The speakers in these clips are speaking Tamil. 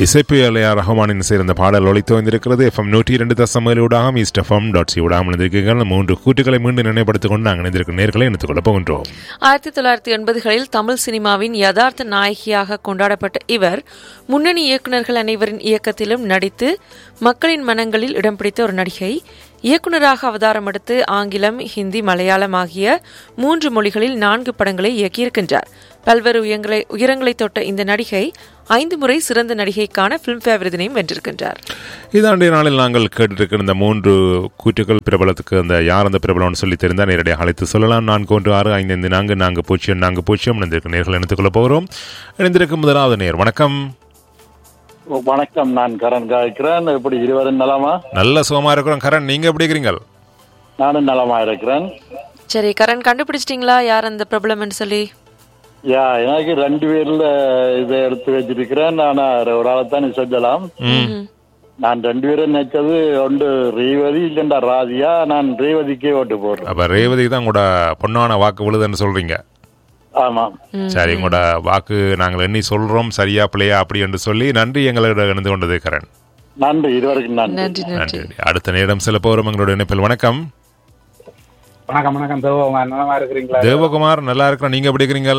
இசைப்பியலையா ரஹ்மானின் சேர்ந்த பாடல் ஒளித்து வந்திருக்கிறது எஃப்எம் நூற்றி இரண்டு தசமலூடாக ஈஸ்ட் எஃப்எம் டாட் சி ஊடாக இணைந்திருக்கீர்கள் மூன்று கூட்டுகளை மீண்டும் நினைவுபடுத்திக் கொண்டு நாங்கள் இணைந்திருக்கும் நேர்களை இணைத்துக் கொள்ளப் போகின்றோம் ஆயிரத்தி தொள்ளாயிரத்தி எண்பதுகளில் தமிழ் சினிமாவின் யதார்த்த நாயகியாக கொண்டாடப்பட்ட இவர் முன்னணி இயக்குநர்கள் அனைவரின் இயக்கத்திலும் நடித்து மக்களின் மனங்களில் இடம் பிடித்த ஒரு நடிகை இயக்குநராக அவதாரம் எடுத்து ஆங்கிலம் ஹிந்தி மலையாளம் ஆகிய மூன்று மொழிகளில் நான்கு படங்களை இயக்கியிருக்கின்றார் பல்வேறு உயரங்களை உயரங்களை தொட்ட இந்த நடிகை ஐந்து முறை சிறந்த நடிகைக்கான பிலிம்பேர் விருதினையும் வென்றிருக்கின்றார் இதாண்டிய நாளில் நாங்கள் கேட்டிருக்கிற இந்த மூன்று கூற்றுகள் பிரபலத்துக்கு அந்த யார் அந்த பிரபலம்னு சொல்லி தெரிந்தால் நேரடியாக அழைத்து சொல்லலாம் நான்கு ஒன்று ஆறு ஐந்து ஐந்து நான்கு நான்கு பூஜ்ஜியம் நான்கு பூஜ்ஜியம் இணைந்திருக்கும் நேர்களை இணைத்துக் கொள்ளப் போகிறோம் இணைந்திருக்கும் முதலாவது நேர் வணக்கம் வணக்கம் நான் கரண் காய்க்கிறேன் இப்படி இருவரும் நலமா நல்ல சுகமா இருக்கிறோம் கரண் நீங்க எப்படி இருக்கிறீங்க நானும் நலமா இருக்கிறேன் சரி கரண் கண்டுபிடிச்சிட்டீங்களா யார் அந்த பிரபலம்னு சொல்லி யா எனக்கு ரெண்டு பேர்ல இதை எடுத்து வச்சிருக்கிறேன் ஆனா ஒரு ஆளைத்தான் நீ சொல்லலாம் ம்ஹும். நான் ரெண்டு பேரும் நினைச்சது ஒன்று ரேவதி இல்லைண்டா ராதியா நான் ரேவதிக்கே ஓட்டு போடுறேன் அப்ப ரேவதி தான் உங்களோட பொண்ணான வாக்கு விழுதுன்னு சொல்றீங்க ஆமாம் சரி உங்களோட வாக்கு நாங்கள் எண்ணி சொல்றோம் சரியா பிள்ளையா அப்படி என்று சொல்லி நன்றி எங்களோட இணைந்து கொண்டது கரண் நன்றி இருவருக்கும் நன்றி நன்றி நன்றி நன்றி அடுத்த நேரம் சில போறோம் எங்களோட இணைப்பில் வணக்கம் வணக்கம் வணக்கம் தேவகுமார் நலமா இருக்கிறீங்களா தேவகுமார் நல்லா இருக்கிறோம் நீங்க எப்படி இருக்கிறீங்க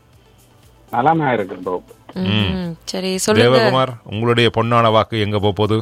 நலமா இருக்கிறோம் ம்ஹும். சரி சொல்லுங்க தேவகுமார் உங்களுடைய பொண்ணான வாக்கு எங்க போக போகுது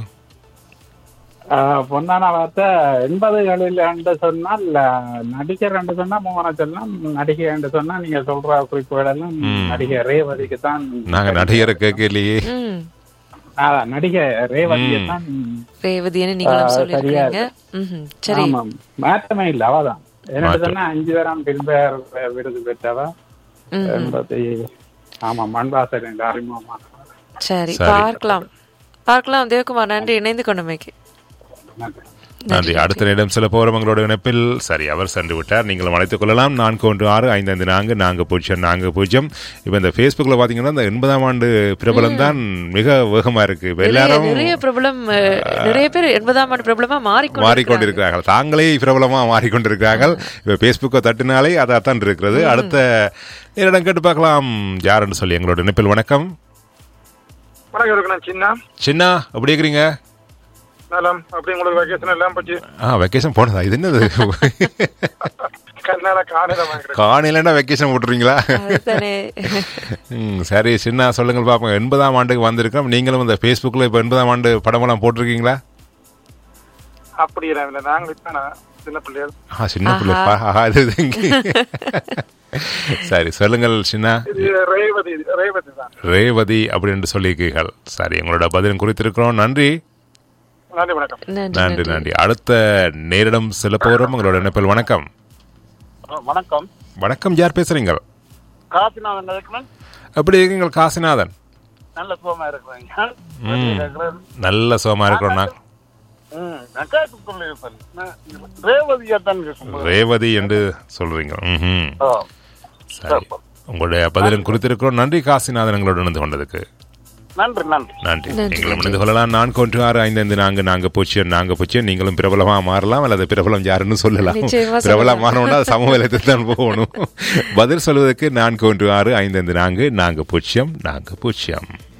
ஆஹ் பொன்னான வார்த்தை எண்பதுகளில் என்று சொன்னால் அஹ், நடிகர் என்று சொன்னா மோகன சொல்லலாம் நடிகை என்று சொன்னா நீங்க சொல்ற குறிப்புகள் எல்லாம் நடிகை ரேவதிக்கு தான் நாங்க நடிகரை கேட்கலையே ம் அதான், நடிகை ரேவதிக்கு தான் ரேவதின்னு நீங்களும் சொல்லியிருக்கீங்க ம்ஹும். சரி ஆமாம் மாற்றமே இல்லை அவதான் என்ன சொன்னா அஞ்சு பேராம் பின்பெயர் விருது பெற்றவ என்பதை ஆமா மண்வாசல் என்ற அறிமுகமான சரி சரி. பார்க்கலாம் பார்க்கலாம் தேவகுமார் நன்றி இணைந்து கொண்டமைக்கு நன்றி நன்றி அடுத்த நேரம் சில போறோம் எங்களோட இணைப்பில் சரி அவர் சென்று விட்டார் நீங்களும் அழைத்துக் கொள்ளலாம் நான்கு ஒன்று ஆறு ஐந்து ஐந்து நான்கு நான்கு பூஜ்ஜியம் நான்கு பூஜ்ஜியம் இப்போ இந்த ஃபேஸ்புக்கில் பார்த்தீங்கன்னா இந்த எண்பதாம் ஆண்டு பிரபலம் தான் மிக வேகமா இருக்கு இப்ப நிறைய எல்லாரும் நிறைய பிரபலம் அஹ், நிறைய பேர் எண்பதாம் ஆண்டு பிரபலமா மாறிக்கொண்டு மாறிக்கொண்டிருக்கிறார்கள் தாங்களே பிரபலமா மாறிக்கொண்டிருக்கிறார்கள் இப்போ ஃபேஸ்புக்கை தட்டினாலே அதான் இருக்கிறது அடுத்த நேரிடம் கேட்டு பார்க்கலாம் யாருன்னு சொல்லி எங்களோட இணைப்பில் வணக்கம் வணக்கம் இருக்கணும் சின்ன சின்னா எப்படி இருக்கிறீங்க நலம் அப்படி உங்களுக்கு வெக்கேஷன் எல்லாம் பற்றி ஆ வெக்கேஷன் போனதா இது என்னது கண்ணால காலையில வாங்குறேன் காணிலன்னா வெக்கேஷன் போட்டுறீங்களா அதுதானே ம், சரி சின்ன சொல்லுங்கள் பார்ப்போம் எண்பதாம் ஆண்டுக்கு வந்திருக்கோம் நீங்களும் இந்த ஃபேஸ்புக்கில் இப்போ எண்பதாம் ஆண்டு படமெல்லாம் போட்டிருக்கீங்களா அப்படி இல்லை நாங்க இப்ப சின்ன பிள்ளைகள் ஆ சின்ன பிள்ளை பா, ஆஹா, இது இது இங்க. சரி சொல்லுங்கள் சின்ன இது ரேவதி ரேவதி தான் ரேவதி அப்படின்னு சொல்லியிருக்கீர்கள் சரி உங்களோட பதிலும் குறித்திருக்கிறோம் நன்றி நன்றி வணக்கம் நன்றி நன்றி நன்றி அடுத்த நேரிடம் சில போகிறோம் உங்களோட இணைப்பில் வணக்கம் வணக்கம் வணக்கம் யார் பேசுறீங்க காசிநாதன் இருக்கிறேன் எப்படி இருக்கீங்க காசிநாதன் நல்ல சுகமா இருக்கிறேங்க நல்ல சுகமா இருக்கிறோம் நான் நான் கேட்டுக் கொண்டிருப்பேன் ரேவதியா தான் ரேவதி என்று சொல்றீங்க ம்ஹும். சரி உங்களுடைய பதிலும் குறித்திருக்கிறோம் நன்றி காசிநாதன் எங்களோட இணைந்து கொண்டதுக்கு நன்றி நன்றி நன்றி நன்றி, நீங்களும் இணைந்து கொள்ளலாம் நான்கு ஒன்று ஆறு ஐந்து ஐந்து நான்கு நான்கு பூஜ்ஜியம் நான்கு பூஜ்ஜியம் நீங்களும் பிரபலமா மாறலாம் அல்லது பிரபலம் யாருன்னு சொல்லலாம் நிச்சயமா சொல்லலாம். பிரபலமானோட சமூகத்தில் தான் போகணும் பதில் சொல்வதற்கு நான்கு ஒன்று ஆறு ஐந்து ஐந்து நான்கு நான்கு பூஜ்ஜியம் நான்கு பூஜ்ஜியம்